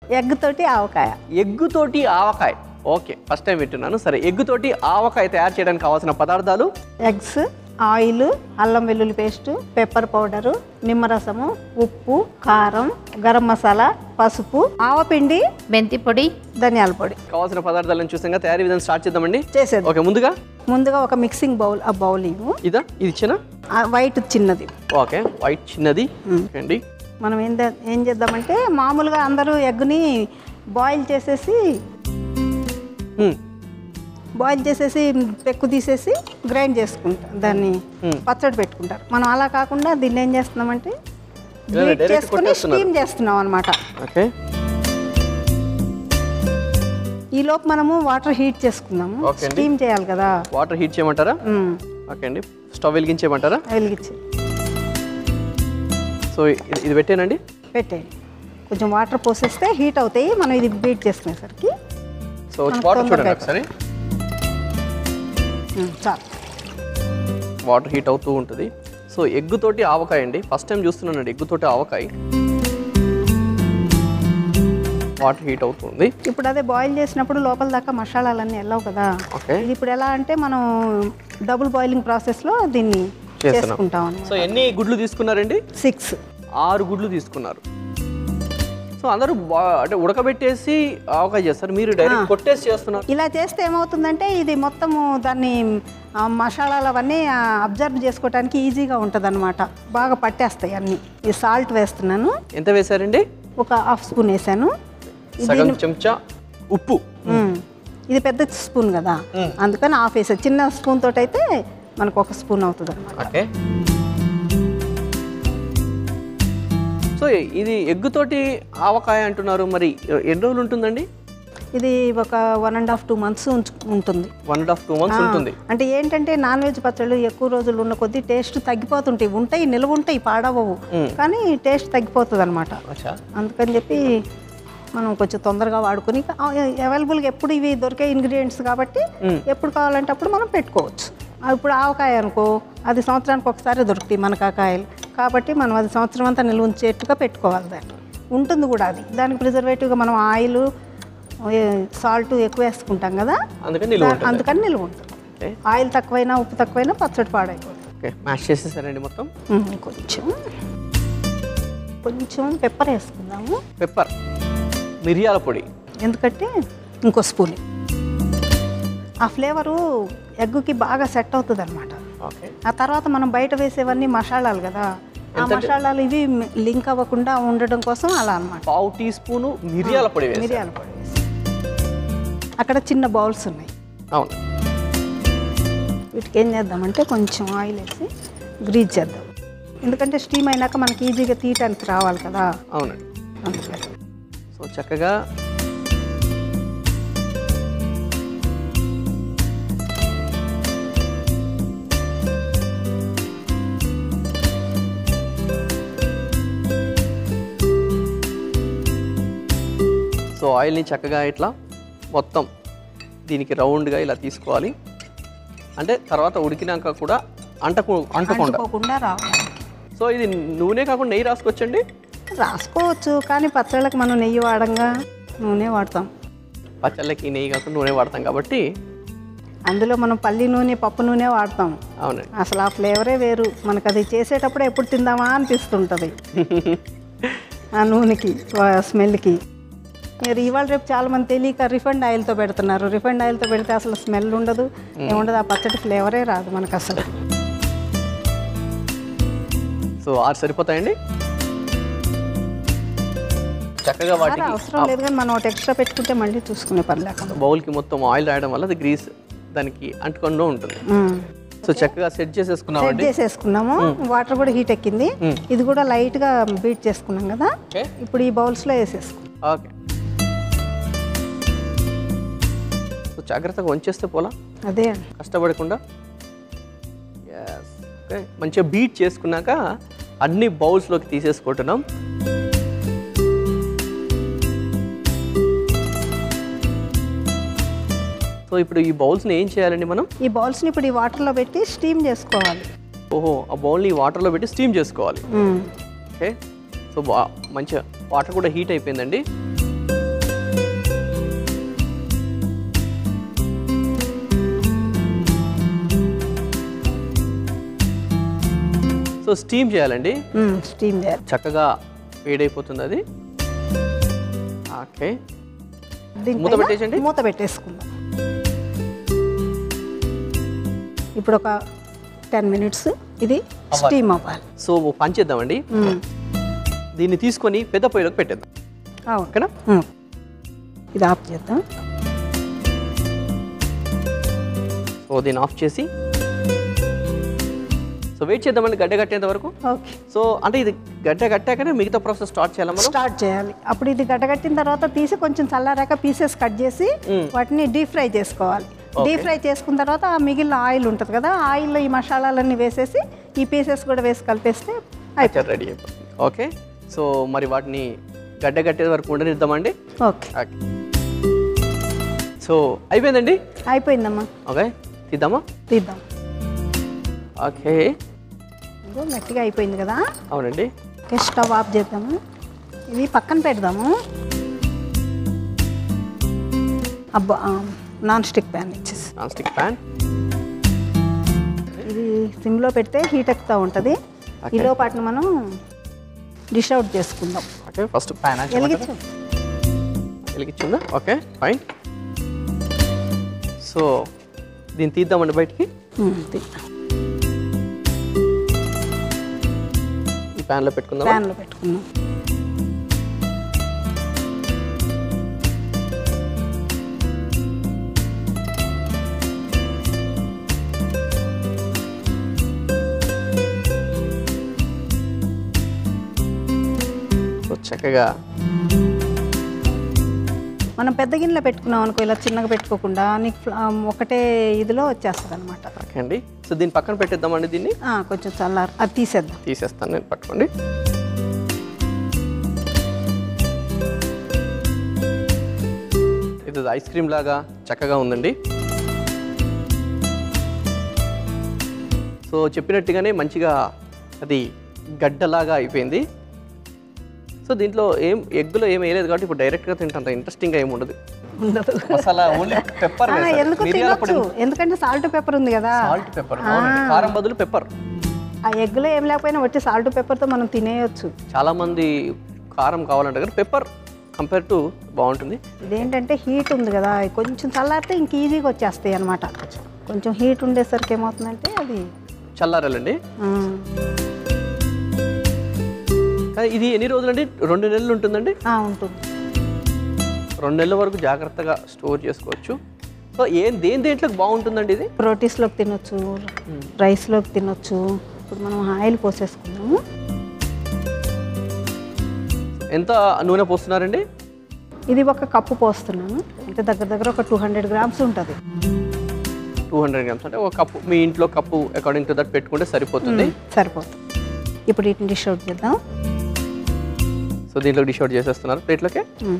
Egg తోటి ఆవకాయ ఎగ్గుతోటి avakaya okay first time వింటున్నాను సరే ఎగ్గుతోటి ఆవకాయ తయారు చేయడానికి కావాల్సిన పదార్థాలు ఎగ్స్ ఆయిల్ అల్లం వెల్లుల్లి పేస్టు పెప్పర్ పౌడరు నిమ్మరసము ఉప్పు కారం గరం మసాలా పసుపు ఆవపిండి మెంతి పొడి ధనియాల పొడి కావాల్సిన పదార్థాలను చూసాక తయారీ విధానం స్టార్ట్ చేద్దామండి చేసేది ఓకే ముందుగా ముందుగా ఒక మిక్సింగ్ బౌల్ ఆ బౌల్ ఇవ్వు ఇదా ఇది ఇచ్చిన ఆ వైట్ చిన్నది ఓకే వైట్ చిన్నది ఓకే అండి మనం ఏం దే- ఏం చేద్దామంటే మామూలుగా అందరూ ఎగ్ని బాయిల్ చేసేసి హ్మ్. బాయిల్ చేసేసి పెక్కు తీసేసి గ్రైండ్ చేసుకుంటాం దాన్ని పచ్చడి పెట్టుకుంటారు మనం అలా కాకుండా దీన్ని ఏం చేస్తున్నామంటే ఇలా బీట్ direct చేసుకుని కొట్టేస్తున్నారు. స్టీమ్ చేస్తున్నాం అనమాట ఓకే ఈ లోపు మనము వాటర్ హీట్ చేసుకుందాము ఓకే అండి. స్టీమ్ చేయాలి కదా వాటర్ హీట్ చేయమంటారా ఉమ్, ఓకే అండి స్టవ్ వెలిగించేయమంటారా వెలిగించి సో ఇది ఇది పెట్టానండి పెట్టేయండి కొంచెం వాటర్ పోసేస్తే హీట్ అవుతాయి మనం ఇది బీట్ చేసుకునేసరికి సో మనకు వాటర్ తొందరగా చూడండి ఒకసారి ఉమ్, చాలు వాటర్ హీట్ అవుతూ ఉంటుంది సో ఎగ్గు తోటి ఆవకాయ అండి ఫస్ట్ టైం చూస్తున్నానండి ఎగ్గు తోటి ఆవకాయ వాటర్ హీట్ అవుతుంది ఇప్పుడు అదే బాయిల్ చేసినప్పుడు లోపల దాకా మసాలాలన్నీ వెళ్ళవు కదా ఓకే ఇది ఇప్పుడు ఎలా అంటే మనం డబుల్ బాయిలింగ్ ప్రాసెస్లో దీన్ని చేస్తున్నాం. చేసుకుంటాం అన్నమాట సో ఎన్ని గుడ్లు తీసుకున్నారండి సిక్స్ ఆరు గుడ్లు తీసుకున్నారు సో అందరూ బా- అంటే ఉడకబెట్టేసి ఆవకాయ చేస్తారు మీరు డైరెక్ట్ కొట్టేసి చేస్తున్నారు ఇలా చేస్తే ఏమవుతుందంటే ఇది మొత్తము దాన్ని ఆ, మసాలాలు అవన్నీ అబ్జర్వ్ చేసుకోవడానికి ఈజీగా ఉంటుంది బాగా పట్టేస్తాయి అన్నీ ఈ సాల్ట్ వేస్తున్నాను ఎంత వేశారండి ఒక హాఫ్ స్పూన్ వేసాను సగం చెంచా ఉప్పు ఉమ్, ఇది పెద్ద స్పూన్ కదా అందుకని హాఫ్ వేసాను చిన్న స్పూన్ తోటి అయితే మనకు ఒక స్పూన్ అవుతుంది అనమాట ఓకే సో ఇది ఎగ్గుతోటి ఆవకాయ అంటున్నారు మరి ఎన్ని రోజులు ఉంటుందండి ఇది ఒక one and half two months ఉంటుంది one and half two months ఉంటుంది అంటే ఏంటంటే నాన్ వెజ్ పచ్చళ్ళు ఎక్కువ రోజులు ఉన్న కొద్దీ టేస్ట్ తగ్గిపోతుంటాయి ఉంటాయి నిల్వ ఉంటాయి పాడవవు కానీ టేస్ట్ తగ్గిపోతుంది అనమాట అచ్చా అందుకని చెప్పి మనం కొంచెం తొందరగా వాడుకుని అవైలబుల్గా ఎప్పుడు ఇవి దొరికే ఇంగ్రీడియంట్స్ కాబట్టి ఎప్పుడు కావాలంటే అప్పుడు మనం పెట్టుకోవచ్చు ఆ, ఇప్పుడు ఆవకాయ అనుకో అది సంవత్సరానికి ఒకసారి దొరుకుతాయి మనకు ఆ కాయలు కాబట్టి మనం అది సంవత్సరం అంతా నిల్వ ఉంచేట్టుగా పెట్టుకోవాలి దాన్ని ఉంటుంది కూడా అది దానికి ప్రిజర్వేటివ్గా మనం ఆయిల్ సాల్ట్ ఎక్కువ వేసుకుంటాం కదా అందుకని నిలువ దా- ఉంటుంది అందుకని నిల్వ ఉంటుంది ఓకే ఆయిల్ తక్కువైనా ఉప్పు తక్కువైనా పచ్చడి పాడైపోతుంది ఓకే మ్యాష్ చేసేసారండి మొత్తం ఉమ్, కొంచెం కొంచెం పెప్పర్ వేసుకుందాము పెప్పర్ మిరియాల పొడి ఎందుకంటే ఇంకో స్పూన్ ఆ ఫ్లేవరు ఎగ్గుకి బాగా సెట్ అవుతుంది అనమాట ఓకే ఆ తర్వాత మనం బయట వేసేవన్నీ మసాలాలు కదా ఆ మసాలాలు ఇవి లింక్ అవ్వకుండా ఉండడం కోసం అలా అనమాట పావు టీ స్పూను మిరియాల పొడి వేసి మిరియాల పొడి వేసి అక్కడ చిన్న బౌల్స్ ఉన్నాయి అవును వీటికి ఏం చేద్దామంటే కొంచెం ఆయిల్ వేసి గ్రీజ్ చేద్దాం ఎందుకంటే స్టీమ్ అయినాక మనకి ఈజీగా తీయటానికి రావాలి కదా అవునండి అందుకని సో చక్కగా సో ఆయిల్ని చక్కగా ఇట్లా మొత్తం దీనికి రౌండ్గా ఇలా తీసుకోవాలి అంటే తర్వాత ఉడికినాక కూడా అంటకు అంటకుండా అంటుకోకుండా రావాలి సో ఇది నూనె కాకుండా నెయ్యి రాసుకోవచ్చండి రాసుకోవచ్చు కానీ పచ్చళ్ళకి మనం నెయ్యి వాడంగా నూనె వాడతాం పచ్చళ్ళకి నెయ్యి కాకుండా నూనె వాడతాం కాబట్టి అందులో మనం పల్లి నూనె పప్పు నూనె వాడతాం అవునండి అసలు ఆ ఫ్లేవరే వేరు మనకు అది చేసేటప్పుడు ఎప్పుడు తిందామా అనిపిస్తుంటుంది ఆ నూనెకి ఆ స్మెల్కి మీరు ఇవాళ రేపు చాలా మంది తెలియక రిఫండ్ ఆయిల్తో పెడుతున్నారు రిఫండ్ ఆయిల్తో పెడితే అసలు స్మెల్ ఉండదు ఏముండదు ఆ పచ్చడి ఫ్లేవరే రాదు మనకు అసలు సో ఆరు సరిపోతాయండి చక్కగా చాలా వాటికి అవసరం లేదు కానీ మనం ఒకటి ఎక్స్ట్రా పెట్టుకుంటే మళ్ళీ చూసుకునే పని లేకుండా బౌల్కి మొత్తం ఆయిల్ రాయడం వల్ల అది గ్రీస్ దానికి అంటుకుండా ఉంటుంది మ్మ్. సో చక్కగా సెట్ సెట్ చేసేసుకున్నామండి చేసేసుకున్నాము వాటర్ కూడా హీట్ ఎక్కింది ఇది కూడా లైట్గా బీట్ చేసుకున్నాం కదా ఓకే ఇప్పుడు ఈ బౌల్స్లో వేసేసుకున్నాం ఓకే సో జాగ్రత్తగా వంచేస్తే పోలా అదే కష్టపడకుండా ఎస్ ఓకే మంచిగా బీట్ చేసుకున్నాక అన్ని బౌల్స్లోకి తీసేసుకుంటున్నాం సో ఇప్పుడు ఈ బౌల్స్ని ఏం చేయాలండి మనం ఈ బౌల్స్ని ఇప్పుడు ఈ వాటర్లో పెట్టి స్టీమ్ చేసుకోవాలి ఓహో ఆ బౌల్ని వాటర్లో పెట్టి స్టీమ్ చేసుకోవాలి మ్మ్. ఓకే సో బా మంచిగా వాటర్ కూడా హీట్ అయిపోయిందండి సో స్టీమ్ చేయాలండి స్టీమ్ చేయాలి చక్కగా వేడైపోతుంది అది ఓకే దీనిపైన మూత పెట్టేసండి? మూత పెట్టేసుకుందాం ఇప్పుడు ఒక టెన్ మినిట్స్ ఇది స్టీమ్ అవ్వాలి సో ఓ పని చేద్దామండి మ్మ్. దీన్ని తీసుకొని పెద్ద పొయ్యిలోకి పెట్టేద్దాం అవును ఓకేనా మ్మ్. ఇది ఆఫ్ చేద్దాం సో దీన్ని ఆఫ్ చేసి సో వెయిట్ చేద్దామండి గడ్డ కట్టేంత వరకు ఓకే సో అంటే ఇది గడ్డ కట్టాకనే మిగతా ప్రాసెస్ స్టార్ట్ చేయాలి మనం స్టార్ట్ చేయాలి అప్పుడు ఇది గడ్డగట్టిన తర్వాత తీసి కొంచెం చల్లారాక పీసెస్ కట్ చేసి వాటిని డీప్ ఫ్రై చేసుకోవాలి డీప్ ఫ్రై చేసుకున్న తర్వాత ఆ మిగిలిన ఆయిల్ ఉంటుంది కదా ఆయిల్లో ఈ మసాలాలన్నీ వేసేసి ఈ పీసెస్ కూడా వేసి కలిపేస్తే అయిపోతుంది రెడీ అయిపోతుంది ఓకే సో మరి వాటిని గడ్డ కట్టే వరకు ఉండనిద్దామండి ఓకే ఓకే సో అయిపోయిందండి అయిపోయిందమ్మా ఓకే తీద్దామా తీద్దాం ఓకే ఇదిగో గట్టిగా అయిపోయింది కదా అవునండి ఓకే స్టవ్ ఆఫ్ చేద్దాము ఇది పక్కన పెడదాము అబ్బా ఆ, నాన్ స్టిక్ ప్యాన్ ఇచ్చేసి నాన్ స్టిక్ ప్యాన్ ఇది సిమ్లో పెడితే హీట్ ఎక్కుతూ ఉంటుంది ఈ లోపాటిని మనం డిష్ అవుట్ చేసుకుందాం ఓకే ఫస్ట్ ప్యాన్ వెలిగించు వెలిగించిందా ఓకే ఫైన్ సో దీన్ని తీద్దామండి బయటికి ఉమ్, తీద్దాం ఈ ప్యాన్లో పెట్టుకుందాం ప్యాన్లో పెట్టుకుందాం సో చక్కగా మనం పెద్ద గిన్నెలో పెట్టుకున్నాం అనుకో ఇలా చిన్నగా పెట్టుకోకుండా నీకు ఫ్ల- ఆ, ఒకటే ఇదిలో వచ్చేస్తుంది అనమాట ఓకే అండి సో దీన్ని పక్కన పెట్టేద్దామండి దీన్ని కొంచెం చల్లారు అది తీసేద్దాం తీసేస్తాను నేను పట్టుకోండి ఇది ఐస్ క్రీమ్ లాగా చక్కగా ఉందండి సో చెప్పినట్టుగానే మంచిగా అది గడ్డలాగా అయిపోయింది సో దీంట్లో ఏం ఎగ్గులో ఏం వేయలేదు కాబట్టి ఇప్పుడు డైరెక్ట్గా తింటాను ఇంట్రెస్టింగ్గా ఏమి ఉండదు ఉండదు మసాలా ఓన్లీ పెప్పర్ ఆ, ఎందుకు తినొచ్చు ఎందుకంటే సాల్ట్ పెప్పర్ ఉంది కదా సాల్ట్ పెప్పర్ కారం బదులు పెప్పర్ ఆ ఎగ్లో ఏం లేకపోయినా వచ్చి సాల్ట్ పెప్పర్తో మనం తినేయొచ్చు చాలా మంది కారం కావాలంటే కానీ పెప్పర్ కంపేర్ టు బాగుంటుంది ఇదేంటంటే హీట్ ఉంది కదా కొంచెం చల్లారితే ఇంక ఈజీగా వచ్చేస్తాయి అనమాట కొంచెం హీట్ ఉండేసరికి ఏమవుతుందంటే అది చల్లారాలండి ఆ, కానీ ఇది ఎన్ని రోజులండి రెండు నెలలు ఉంటుందండి ఆ, ఉంటుంది రెండు నెలల వరకు జాగ్రత్తగా స్టోర్ చేసుకోవచ్చు సో ఏం దేని దేంట్లోకి బాగుంటుందండి ఇది రోటీస్లోకి తినొచ్చు రైస్లోకి తినొచ్చు ఇప్పుడు మనం ఆయిల్ పోసేసుకుందాము ఎంత నూనె పోస్తున్నారండి ఇది ఒక కప్పు పోస్తున్నాను అంటే దగ్గర దగ్గర ఒక టూ హండ్రెడ్ గ్రామ్స్ ఉంటుంది టూ హండ్రెడ్ గ్రామ్స్ అంటే ఒక కప్పు మీ ఇంట్లో కప్పు అకార్డింగ్ టు దట్ పెట్టుకుంటే సరిపోతుంది సరిపోతుంది ఇప్పుడు వీటిని డిష్ అవుట్ చేద్దాం సో దీంట్లో డిష్ అవుట్ చేసేస్తున్నారు ప్లేట్లోకి ఉమ్.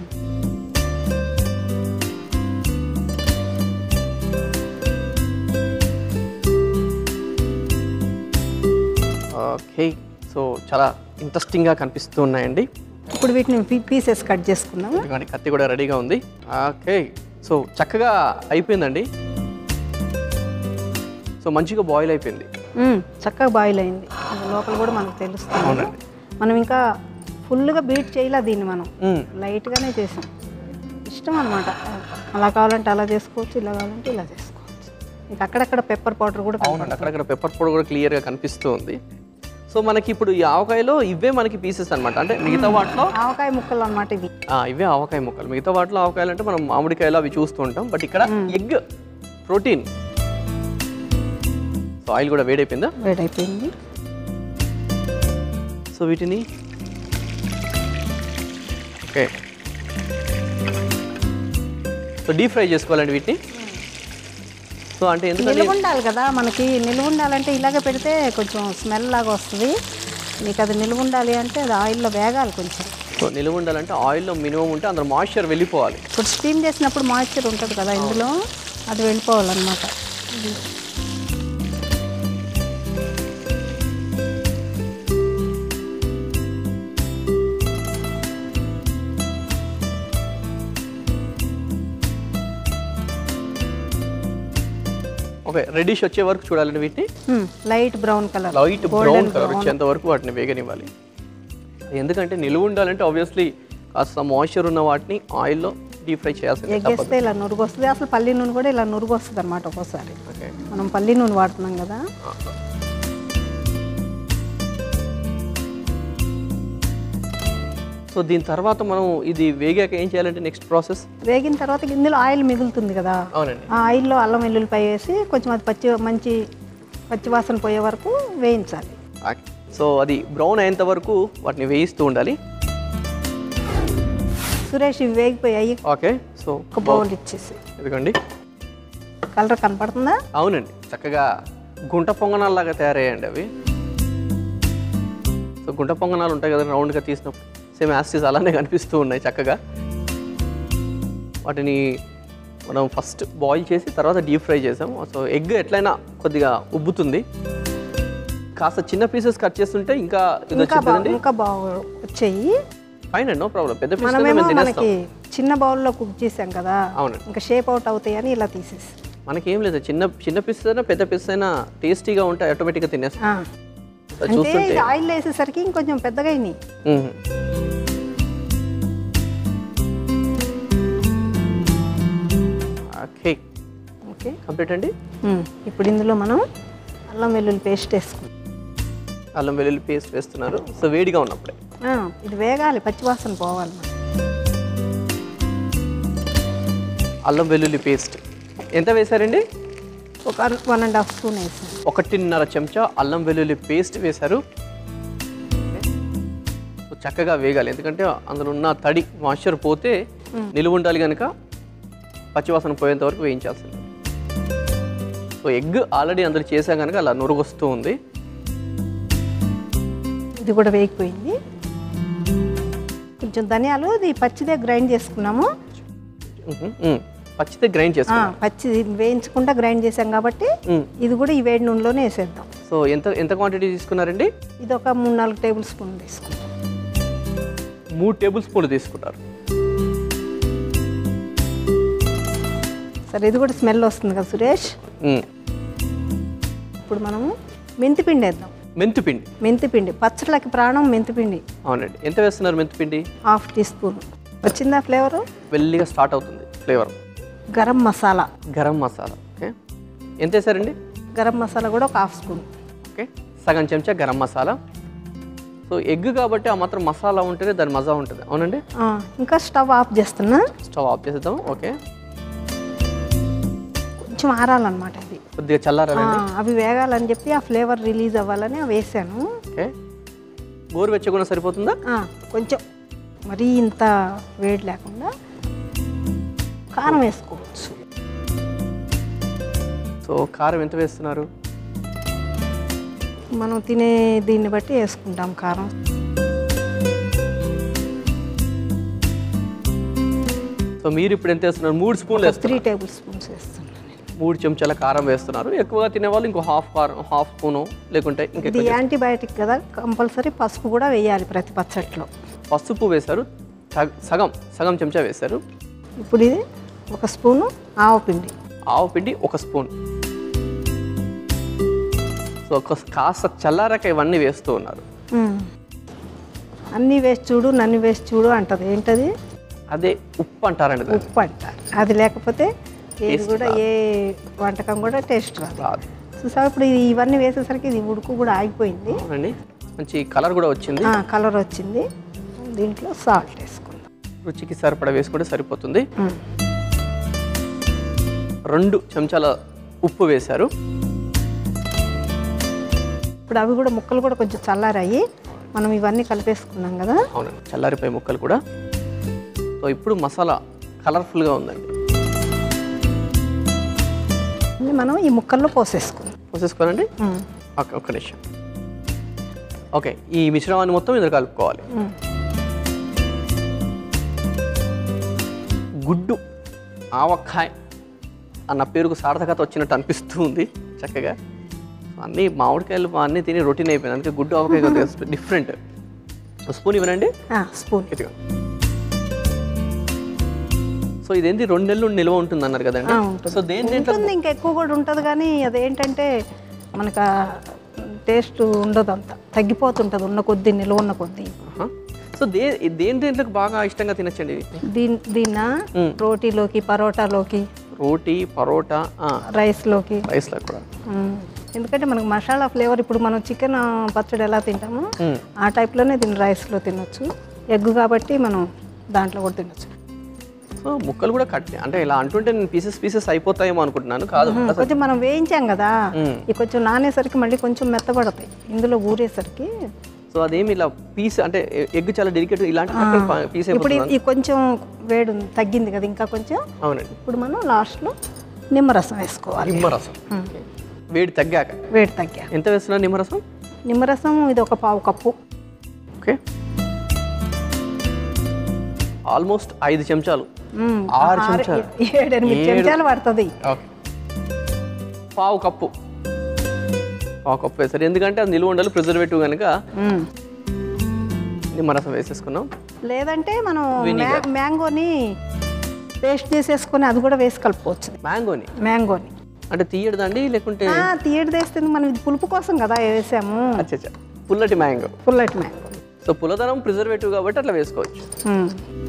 ఓకే సో చాలా ఇంట్రెస్టింగ్గా కనిపిస్తూ ఉన్నాయండి ఇప్పుడు వీటిని పీసెస్ కట్ చేసుకుందాము ఇదిగోండి కత్తి కూడా రెడీగా ఉంది ఓకే సో చక్కగా అయిపోయిందండి సో మంచిగా బాయిల్ అయిపోయింది ఉమ్, చక్కగా బాయిల్ అయింది అది లోపల కూడా మనకు తెలుస్తుంది మనం ఇంకా ఫుల్గా బీట్ చేయలే దీన్ని మనం మ్మ్. లైట్గానే చేసాం ఇష్టం అనమాట అలా కావాలంటే అలా చేసుకోవచ్చు ఇలా కావాలంటే ఇలా చేసుకోవచ్చు ఇక అక్కడక్కడ పెప్పర్ పౌడర్ కూడా అవునండి అక్కడక్కడ పెప్పర్ పొడి కూడా క్లియర్గా కనిపిస్తూ ఉంది సో మనకి ఇప్పుడు ఈ ఆవకాయలో ఇవే మనకి పీసెస్ అన్నమాట అంటే మిగతా వాటిలో ఆవకాయ ముక్కలు అనమాట ఇవి ఆ, ఇవే ఆవకాయ ముక్కలు మిగతా వాటిలో ఆవకాయలు అంటే మనం మామిడికాయలు అవి చూస్తూ ఉంటాం బట్ ఇక్కడ ఎగ్ ప్రోటీన్ సో ఆయిల్ కూడా వేడైపోయిందా వేడైపోయింది సో వీటిని ఓకే సో డీప్ ఫ్రై చేసుకోవాలండి వీటిని సో అంటే ఎందుకంటే నిలువ ఉండాలి కదా మనకి నిలువ ఉండాలంటే ఇలాగే పెడితే కొంచెం స్మెల్ లాగా వస్తుంది మీకు అది నిలువ ఉండాలి అంటే అది ఆయిల్లో వేగాలి కొంచెం సో నిలువ ఉండాలంటే ఆయిల్లో మినిమం ఉంటే అందులో మాయిశ్చర్ వెళ్ళిపోవాలి ఇప్పుడు స్టీమ్ చేసినప్పుడు మాయిశ్చర్ ఉంటుంది కదా ఇందులో అది వెళ్ళిపోవాలన్నమాట ఇది ఒక ఓకే రెడిష్ వచ్చే వరకు చూడాలండి వీటిని light brown colour light brown colour వచ్చేంత వరకు వాటిని వేగనివ్వాలి ఎందుకంటే నిలువ ఉండాలంటే ఆబ్వియస్లీ కాస్త మాయిశ్చర్ ఉన్న వాటిని ఆయిల్లో డీప్ ఫ్రై చేయాల్సింది తప్పదు ఎగ్గేస్తే ఇలా నురుగు వస్తుంది అసలు పల్లి నూనె కూడా ఇలా నురుగు వస్తుంది అనమాట ఒక్కోసారి ఓకే మనం పల్లి నూనె వాడుతున్నాం కదా సో దీని తర్వాత మనం ఇది వేగాక ఏం చేయాలంటే నెక్స్ట్ ప్రాసెస్ వేగిన తర్వాత ఇందులో ఆయిల్ మిగులుతుంది కదా అవునండి ఆ ఆయిల్లో అల్లం వెల్లుల్లిపాయ వేసి కొంచెం అది పచ్చి మంచి పచ్చి వాసన పోయే వరకు వేయించాలి ఓకే. సో అది బ్రౌన్ అయ్యేంత వరకు వాటిని వేయిస్తూ ఉండాలి సురేష్ ఇవి వేగిపోయాయి ఓకే సో ఒక బౌల్ ఇచ్చేసి ఇదిగోండి కలర్ కనపడుతుందా అవునండి చక్కగా గుంట పొంగనాల్లాగా తయారయ్యాయండి అవి సో గుంట పొంగనాలు ఉంటాయి కదా రౌండ్గా తీసినప్పుడు సేమ్ యాస్టిస్ అలానే కనిపిస్తూ ఉన్నాయి చక్కగా వాటిని మనం ఫస్ట్ బాయిల్ చేసి తర్వాత డీప్ ఫ్రై చేసాం సో ఎగ్ ఎట్లయినా కొద్దిగా ఉబ్బుతుంది కాస్త చిన్న పీసెస్ కట్ చేస్తుంటే ఇంకా ఇది ఇంకా వచ్చింది బా కదండి ఇంకా బాగా వచ్చాయి ఫైన్ అండి నో ప్రాబ్లం పెద్ద పీసెస్ మనమేమో మేము తినేస్తాం మనకి చిన్న బౌల్లో కుక్ చేసాం కదా అవునండి ఇంకా షేప్ అవుట్ అవుతాయి అని ఇలా తీసేసి మనకేం లేదు చిన్న చిన్న పీసెస్ అయినా పెద్ద పీసెస్ అయినా టేస్టీగా ఉంటే ఆటోమేటిక్గా తినేస్తాం ఆ. అది అంటే చూస్తుంటే ఇది ఆయిల్ వేసేసరికి ఇంకొంచెం పెద్దగా అయినాయి మ్మ్. ఓకే ఓకే కంప్లీట్ అండి ఉమ్. ఇప్పుడు ఇందులో మనం అల్లం వెల్లుల్లి పేస్ట్ వేసుకుంటాం అల్లం వెల్లుల్లి పేస్ట్ వేస్తున్నారు సో వేడిగా ఉన్నప్పుడే ఆ, ఇది వేగాలి పచ్చివాసన పోవాలి మనకి. అల్లం వెల్లుల్లి పేస్ట్ ఎంత వేశారండి ఒక వన్ అండ్ హాఫ్ స్పూన్ వేసాను ఒకటిన్నర చెంచా అల్లం వెల్లుల్లి పేస్ట్ వేశారు సో చక్కగా వేగాలి ఎందుకంటే అందులో ఉన్న తడి మాయిశ్చర్ పోతే నిలువ ఉండాలి కనుక పచ్చివాసన పోయేంత వరకు వేయించాల్సింది సో ఎగ్ ఆల్రెడీ అందులో చేసాం కనుక అలా నురుగొస్తూ ఉంది ఇది కూడా వేగిపోయింది కొంచెం ధనియాలు ఇది పచ్చిదే గ్రైండ్ చేసుకున్నాము మ్మ్. మ్మ్. పచ్చితే గ్రైండ్ ఆ, చేసుకున్నాం పచ్చి వేయించకుండా గ్రైండ్ చేసాం కాబట్టి మ్మ్. ఇది కూడా ఈ వేడి నూనెలోనే వేసేద్దాం సో ఎంత ఎంత క్వాంటిటీ తీసుకున్నారండి ఇది ఒక మూడు నాలుగు టేబుల్ స్పూన్ తీసుకుంటాం మూడు టేబుల్ స్పూన్లు తీసుకుంటారు సరే ఇది కూడా స్మెల్ వస్తుంది కదా సురేష్ మ్మ్. ఇప్పుడు మనము మెంతిపిండి వేద్దాం మెంతిపిండి మెంతిపిండి పచ్చళ్ళకి ప్రాణం మెంతిపిండి అవునండి ఎంత వేస్తున్నారు మెంతిపిండి హాఫ్ టీ స్పూన్ వచ్చిందా ఫ్లేవరు వెల్లిగా స్టార్ట్ అవుతుంది ఫ్లేవర్ గరం మసాలా గరం మసాలా ఓకే ఎంత వేసారండి గరం మసాలా కూడా ఒక హాఫ్ స్పూన్ ఓకే సగం చెంచా గరం మసాలా సో ఎగ్ కాబట్టి ఆ మాత్రం మసాలా ఉంటేనే దాని మజా ఉంటుంది అవునండి ఆ, ఇంకా స్టవ్ ఆఫ్ చేస్తున్నా స్టవ్ ఆఫ్ చేసేద్దాం ఓకే కొంచెం ఆరాలన్నమాట ఇది కొద్దిగా చల్లారాలండి ఆ, అవి వేగాలని చెప్పి ఆ ఫ్లేవర్ రిలీజ్ అవ్వాలని అవి వేసాను ఓకే గోరు వెచ్చకుండా సరిపోతుందా ఆ, కొంచెం మరీ ఇంత వేడి లేకుండా కారం వేసుకోవచ్చు సో కారం ఎంత వేస్తున్నారు మనం తినే దీన్ని బట్టి వేసుకుంటాం కారం సో మీరు ఇప్పుడు ఎంత వేస్తున్నారు మూడు స్పూన్లు వేస్తున్నారు త్రీ టేబుల్ స్పూన్స్ వేస్తున్నాను నేను. మూడు చెంచాల కారం వేస్తున్నారు ఎక్కువగా తినేవాళ్ళు ఇంకో హాఫ్ కారం హాఫ్ స్పూను లేకుంటే ఇంకా ఇది యాంటీబయాటిక్ కదా కంపల్సరీ పసుపు కూడా వేయాలి ప్రతి పచ్చట్లో పసుపు వేశారు సగ- సగం సగం చెంచా వేశారు ఇప్పుడు ఇది ఒక స్పూను ఆవపిండి ఆవు పిండి ఒక స్పూన్ సో ఒక కాస్త చల్లారాక ఇవన్నీ వేస్తూ ఉన్నారు ఉమ్. అన్నీ వేసి చూడు నన్ను వేసి చూడు అంటది ఏంటది అదే ఉప్పు అంటారండి దాన్ని. ఉప్పు అంటారు అది లేకపోతే ఏది కూడా ఏ వంటకం కూడా టేస్ట్ రాదు రాదు చూసావు ఇప్పుడు ఇది ఇవన్నీ వేసేసరికి ఇది ఉడుకు కూడా ఆగిపోయింది అవునండి మంచి కలర్ కూడా వచ్చింది కలర్ వచ్చింది దీంట్లో సాల్ట్ వేసుకుందాం రుచికి సరిపడా వేసుకుంటే సరిపోతుంది ఉమ్. రెండు చెంచాల ఉప్పు వేశారు ఇప్పుడు అవి కూడా ముక్కలు కూడా కొంచెం చల్లారాయి మనం ఇవన్నీ కలిపేసుకున్నాం కదా అవునండి చల్లారిపోయి ముక్కలు కూడా సో ఇప్పుడు మసాలా కలర్ఫుల్గా ఉందండి అన్ని మనం ఈ ముక్కల్లో పోసేసుకుందాం పోసేసుకోనండి ఉమ్. ఓకే ఒక్క నిమిషం ఓకే ఈ మిశ్రమాన్ని మొత్తం ఇందులో కలుపుకోవాలి ఉమ్. గుడ్డు ఆవకాయ అన్న పేరుకు సార్థకత వచ్చినట్టు అనిపిస్తూ ఉంది చక్కగా అన్నీ మామిడికాయలు అన్నీ తిని రొటీన్ అయిపోయింది అందుకే గుడ్డు ఆవకాయ కొద్దిగా డిఫరెంట్ స్పూన్ ఇవ్వనండి ఆ, స్పూన్ ఇదిగో సో ఇదేంటి రెండు నెలలు నిల్వ ఉంటుంది అన్నారు కదండి ఆ, ఉంటుంది. సో దేని దేంట్లో ఉంటుంది ఇంకా ఎక్కువ కూడా ఉంటుంది కానీ అదేంటంటే మనకు టేస్ట్ ఉండదు అంత తగ్గిపోతుంటుంది ఉన్న కొద్దీ నిల్వ ఉన్న కొద్దీ ఆహా. సో దే దేని దేంట్లోకి బాగా ఇష్టంగా తినచ్చండి ఇవి దీని దీన్న రోటీలోకి పరోటాలోకి రోటీ పరోటా రైస్లోకి రైస్లో కూడా మ్మ్. ఎందుకంటే మనకు మసాలా ఫ్లేవర్ ఇప్పుడు మనం చికెన్ పచ్చడి ఎలా తింటామో మ్మ్. ఆ టైప్లోనే దీన్ని రైస్లో తినొచ్చు ఎగ్ కాబట్టి మనం దాంట్లో కూడా తినొచ్చు సో ముక్కలు కూడా కట్ అంటే ఇలా అంటుంటే నేను పీసెస్ పీసెస్ అయిపోతాయేమో అనుకుంటున్నాను కాదు అసలు కొంచెం మనం వేయించాం కదా మ్మ్. ఇవి కొంచెం నానేసరికి మళ్ళీ కొంచెం మెత్తబడతాయి ఇందులో ఊరేసరికి సో అదేమి ఇలా పీస్ అంటే ఎగ్ చాలా డెలికేట్ ఇలాంటి పీస్ ఇప్పుడు అయిపోతుంది ఈ కొంచెం వేడి ఉంది, తగ్గింది కదా ఇంకా కొంచెం అవునండి ఇప్పుడు మనం లాస్ట్లో నిమ్మరసం వేసుకోవాలి నిమ్మరసం వేడి తగ్గాక వేడి తగ్గా ఎంత వేస్తున్నారు నిమ్మరసం నిమ్మరసం ఇది ఒక పావు కప్పు ఓకే ఆల్మోస్ట్ ఐదు చెంచాలు మ్మ్. ఆరు ఆరు- చెంచాలు ఏడెనిమిది చెంచాలు పడుతుంది ఓకే పావు కప్పు పావు కప్పు వేస్తారు ఎందుకంటే అది నిలువ ఉండాలి ప్రిజర్వేటివ్ కనుక మ్మ్. నిమ్మరసం వేసేసుకున్నాం లేదంటే మనం మ్యా- మ్యాంగోని పేస్ట్ చేసేసుకొని అది కూడా వేసి కలుపుకోవచ్చు మ్యాంగోని మ్యాంగోని అంటే తీయడదండి లేకుంటే ఆ, తీయడు తెస్తుంది మనం ఇది పులుపు కోసం కదా వేసాము అచ్చా పుల్లటి మ్యాంగో పుల్లటి మ్యాంగో సో పుల్లదనం ప్రిజర్వేటివ్ కాబట్టి అట్లా వేసుకోవచ్చు మ్మ్.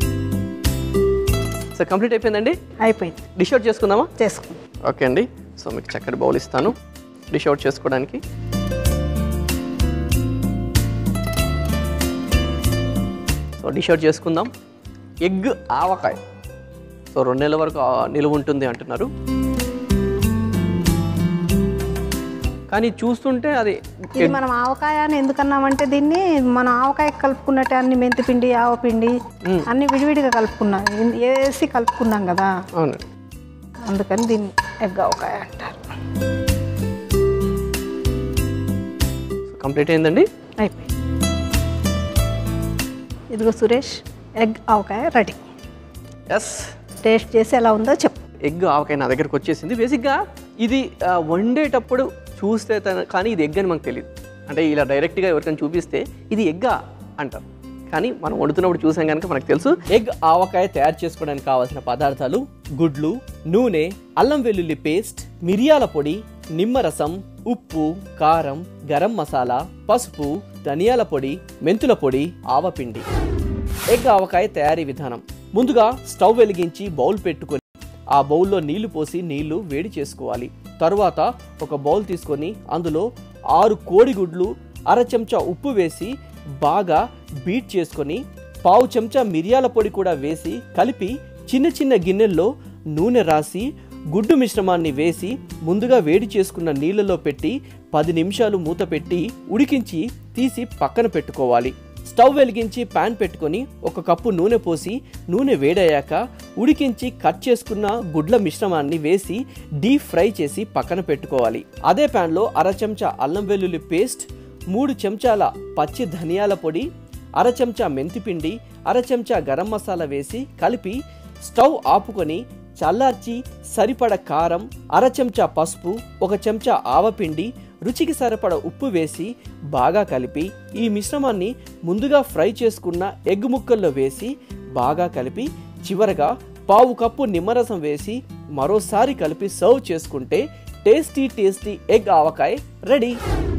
సో కంప్లీట్ అయిపోయిందండి అయిపోయింది డిష్ అవుట్ చేసుకుందామా చేసుకుందాం ఓకే అండి సో మీకు చక్కటి బౌల్ ఇస్తాను డిష్ అవుట్ చేసుకోవడానికి సో డిష్ అవుట్ చేసుకుందాం ఎగ్ ఆవకాయ సో రెండు నెలల వరకు ఆ నిలువ ఉంటుంది అంటున్నారు కానీ చూస్తుంటే అది ఇది మనం ఆవకాయ అని ఎందుకన్నామంటే దీన్ని మనం ఆవకాయ కలుపుకున్నట్టే అన్ని మెంతిపిండి ఆవపిండి అన్ని విడివిడిగా కలుపుకున్నాం ఇన్- వేసి కలుపుకున్నాం కదా అవును అందుకని దీన్ని ఎగ్ ఆవకాయ అంటారు సో కంప్లీట్ అయిందండి అయిపోయింది ఇదిగో Suresh egg avakaya ready yes taste చేసి ఎలా ఉందో చెప్పు ఎగ్ ఆవకాయ నా దగ్గరకు వచ్చేసింది బేసిక్గా ఇది ఆ, వండేటప్పుడు చూస్తే తన కానీ ఇది ఎగ్ అని మనకు తెలియదు అంటే ఇలా డైరెక్ట్గా ఎవరికైనా చూపిస్తే ఇది ఎగ్గా అంటారు కానీ మనం వండుతున్నప్పుడు చూసాం కనుక మనకు తెలుసు ఎగ్ ఆవకాయ తయారు చేసుకోవడానికి కావాల్సిన పదార్థాలు గుడ్లు నూనె అల్లం వెల్లుల్లి పేస్ట్ మిరియాల పొడి నిమ్మరసం ఉప్పు కారం గరం మసాలా పసుపు ధనియాల పొడి మెంతుల పొడి ఆవపిండి ఎగ్ ఆవకాయ తయారీ విధానం ముందుగా స్టవ్ వెలిగించి బౌల్ పెట్టుకొని ఆ బౌల్లో నీళ్లు పోసి నీళ్లు వేడి చేసుకోవాలి తరువాత ఒక బౌల్ తీసుకొని అందులో ఆరు కోడిగుడ్లు అర చెంచా ఉప్పు వేసి బాగా బీట్ చేసుకొని పావు చెంచా మిరియాల పొడి కూడా వేసి కలిపి చిన్న చిన్న గిన్నెల్లో నూనె రాసి గుడ్డు మిశ్రమాన్ని వేసి ముందుగా వేడి చేసుకున్న నీళ్ళలో పెట్టి పది నిమిషాలు మూత పెట్టి ఉడికించి తీసి పక్కన పెట్టుకోవాలి స్టవ్ వెలిగించి పాన్ పెట్టుకొని ఒక కప్పు నూనె పోసి నూనె వేడయ్యాక ఉడికించి కట్ చేసుకున్న గుడ్ల మిశ్రమాన్ని వేసి డీప్ ఫ్రై చేసి పక్కన పెట్టుకోవాలి అదే ప్యాన్లో అర చెంచా అల్లం వెల్లుల్లి పేస్ట్ మూడు చెంచాల పచ్చి ధనియాల పొడి అర చెంచా మెంతిపిండి అర చెంచా గరం మసాలా వేసి కలిపి స్టవ్ ఆపుకొని చల్లార్చి సరిపడ కారం అర చెంచా పసుపు ఒక చెంచా ఆవపిండి రుచికి సరిపడ ఉప్పు వేసి బాగా కలిపి ఈ మిశ్రమాన్ని ముందుగా ఫ్రై చేసుకున్న ఎగ్ ముక్కల్లో వేసి బాగా కలిపి చివరగా పావు కప్పు నిమ్మరసం వేసి మరోసారి కలిపి సర్వ్ చేసుకుంటే tasty tasty egg avakaya ready